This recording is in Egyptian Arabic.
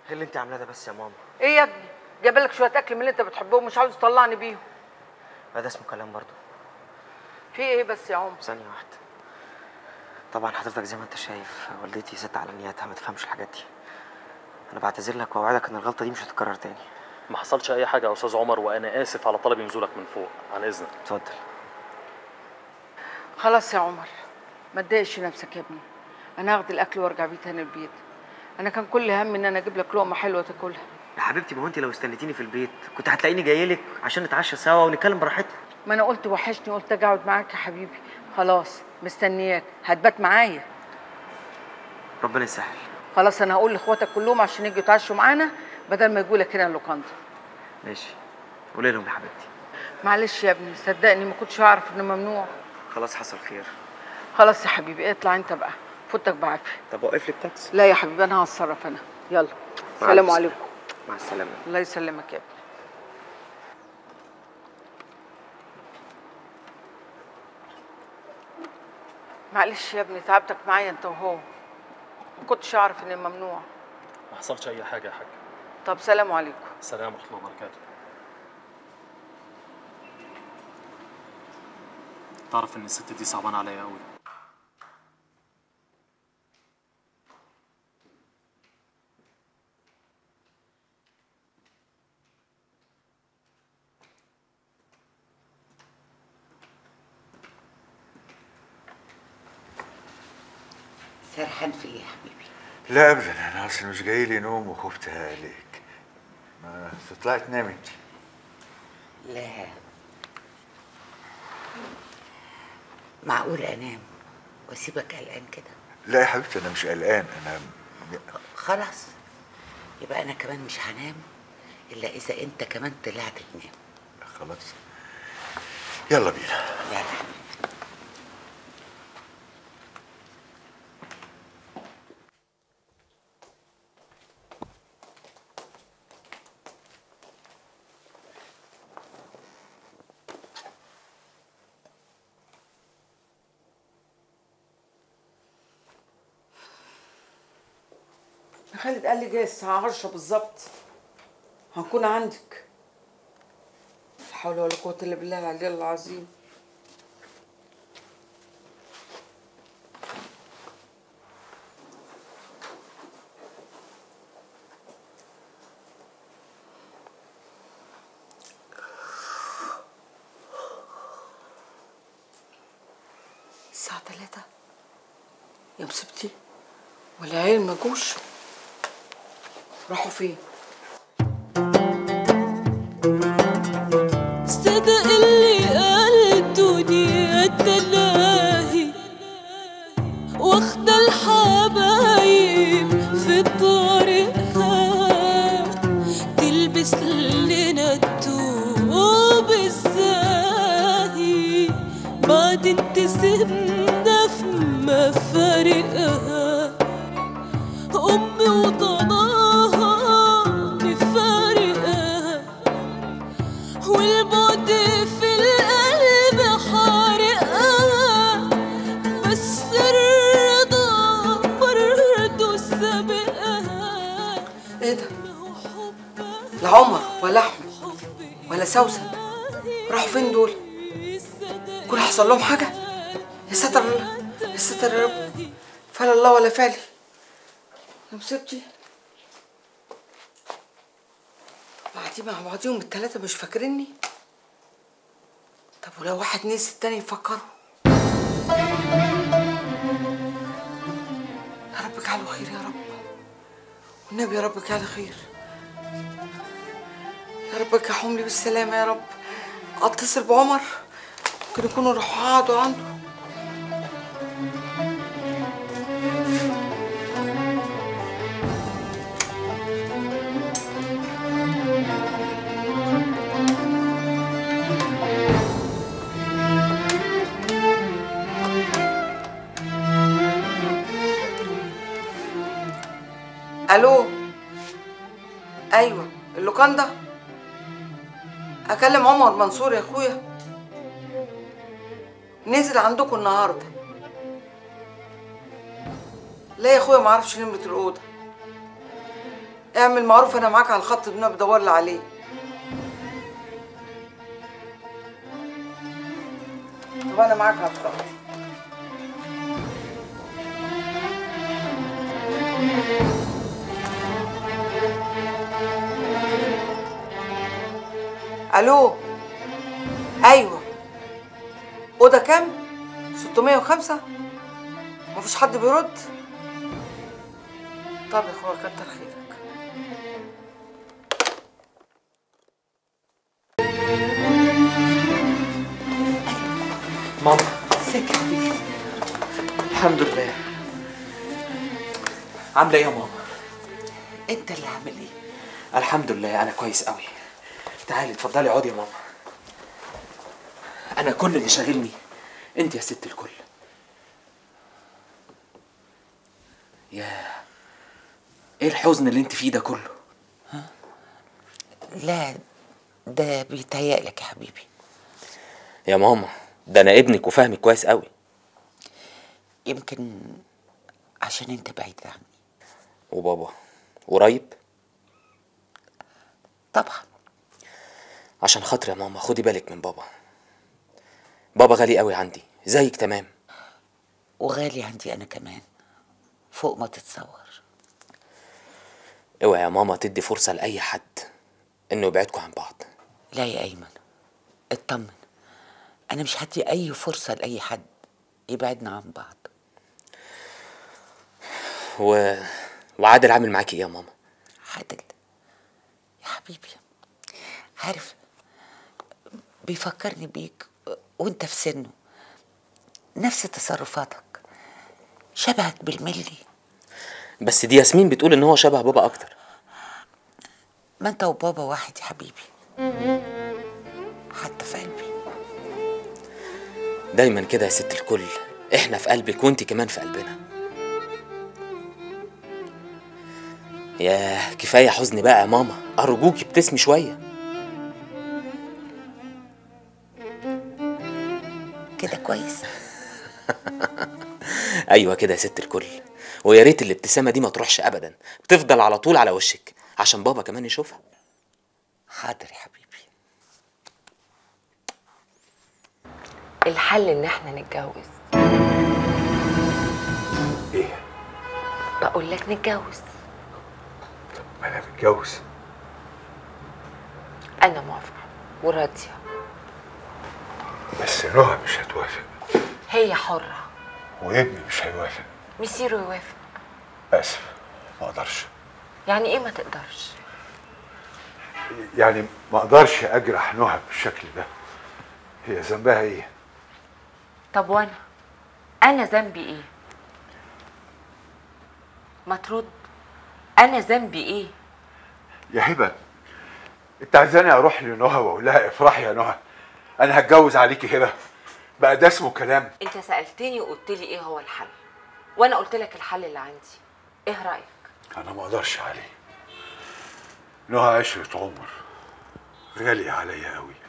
ايه اللي انت عاملاه ده بس يا ماما ايه يا ابني جايب لك شويه اكل من اللي انت بتحبهم مش عاوز تطلعني بيهم ما ده اسمه كلام برضه في ايه بس يا عمر ثانيه واحده طبعا حضرتك زي ما انت شايف والدتي ست على نياتها ما تفهمش الحاجات دي انا بعتذر لك واوعدك ان الغلطه دي مش هتتكرر تاني ما حصلش اي حاجه يا استاذ عمر وانا اسف على طلب نزولك من فوق عن اذنك اتفضل خلاص يا عمر ما تضايقش نفسك يا ابني انا هاخد الاكل وارجع بيه تاني البيت انا كان كل همي ان انا اجيب لك لقمه حلوه تاكلها يا حبيبتي ما هو انت لو استنيتيني في البيت كنت هتلاقيني جاي لك عشان نتعشى سوا ونتكلم براحتنا ما انا قلت وحشني قلت اجي اقعد معاك يا حبيبي خلاص مستنياك هتبات معايا ربنا يسهل خلاص انا هقول لاخواتك كلهم عشان يجوا يتعشوا معانا بدل ما يجوا لك هنا اللوكاندا ماشي قولي لهم يا حبيبتي معلش يا ابني صدقني ما كنتش اعرف انه ممنوع خلاص حصل خير خلاص يا حبيبي اطلع انت بقى فوتك بعافيه طب وقف لك تاكسي لا يا حبيبي انا هتصرف انا يلا مع سلام الف عليكم مع السلامه الله يسلمك يا ابني معلش يا ابني تعبتك معايا انت وهو ما كنتش اعرف ان ممنوع ما حصلش اي حاجه يا حاج طب سلام عليكم السلام ورحمه الله وبركاته تعرف ان الست دي صعبانه عليا قوي سرحان في ايه يا حبيبي لا ابدا انا اصلا مش جاي لي نوم وخفت عليك ما تطلعي تنامي انت لا معقول انام واسيبك قلقان كده لا يا حبيبتي انا مش قلقان انا خلاص يبقى انا كمان مش هنام الا اذا انت كمان طلعت تنام خلاص يلا بينا لا لا خالد قال لي جاي الساعة 10 بالظبط هنكون عندك لا حول ولا قوة إلا بالله العلي العظيم الساعة 3 يا مصيبتي والعيال ما جوش راحوا فين؟ صدق اللي قال الدنيا تلاهي واخد الحبايب في طريقها تلبس لنا التوب الزاهي بعدين تسيبنا في مفارقها أمي وضناها مفارقها والبعد في القلب حارقها بس الرضا برضه سابقها ايه ده؟ لا عمر ولا احمد ولا سوسن راحوا فين دول؟ كل حصل لهم حاجة؟ يا ساتر الله يا ساتر يا رب فلا الله ولا فالي يا مصيبتي قاعدين مع بعضيهم التلاتة مش فاكريني طب ولو واحد نسي التاني يفكروا يا رب اجعله خير يا رب والنبي يا رب اجعله خير يا رب ارجعهم لي بالسلامة يا رب اتصل بعمر ممكن يكونوا راحوا قعدوا عنده الو ايوه اللوكاندا اكلم عمر منصور يا اخويا نزل عندكم النهارده لا يا اخويا ما اعرفش نمره الاوضه اعمل معروف انا معاك على الخط اللي انا بدور لي عليه طب انا معاك على الخط الو ايوه اوضه كام 605 مفيش حد بيرد طب يا اخويا كتر خيرك ماما ازيك يا حبيبي الحمد لله عامله ايه يا ماما انت اللي عامل ايه الحمد لله انا كويس قوي تعالي اتفضلي اقعدي يا ماما انا كل اللي شاغلني انت يا ست الكل يا ايه الحزن اللي انت فيه ده كله لا ده بيتهيألك يا حبيبي يا ماما ده انا ابنك وفاهمك كويس قوي يمكن عشان انت بعيد عني وبابا قريب طبعا عشان خاطر يا ماما خدي بالك من بابا بابا غالي قوي عندي زيك تمام وغالي عندي انا كمان فوق ما تتصور اوعي يا ماما تدي فرصة لأي حد انه يبعدكوا عن بعض لا يا ايمن اطمن انا مش هدي اي فرصه لاي حد يبعدنا عن بعض و... وعادل عامل معاكي ايه يا ماما عادل يا حبيبي عارف بيفكرني بيك وانت في سنه نفس تصرفاتك شبهك بالملي بس دي ياسمين بتقول ان هو شبه بابا اكتر ما انت وبابا واحد يا حبيبي حتى في قلبي دايما كده يا ست الكل احنا في قلبك وانت كمان في قلبنا ياه كفاية حزن بقى يا ماما أرجوكي ابتسمي شوية كده كويس أيوة كده يا ست الكل ويا ريت الابتسامة دي ما تروحش أبدا تفضل على طول على وشك عشان بابا كمان يشوفها حاضر يا حبيبي الحل ان احنا نتجوز ايه بقول لك نتجوز ما انا متجوز انا موافقه وراضيه بس نهى مش هتوافق هي حره وابني مش هيوافق مسيره يوافق اسف ما اقدرش يعني ايه ما تقدرش يعني ما اقدرش اجرح نهى بالشكل ده هي ذنبها ايه طب وانا انا ذنبي ايه ما ترد انا ذنبي ايه يا هبه انت عايزاني اروح لنهى واقول لها افرحي يا نهى انا هتجوز عليكي هبه بقى ده اسمه كلام انت سالتني وقلت لي ايه هو الحل وانا قلت لك الحل اللي عندي ايه رايك انا ما اقدرش عليه نهى عشرة عمر غالية عليا قوي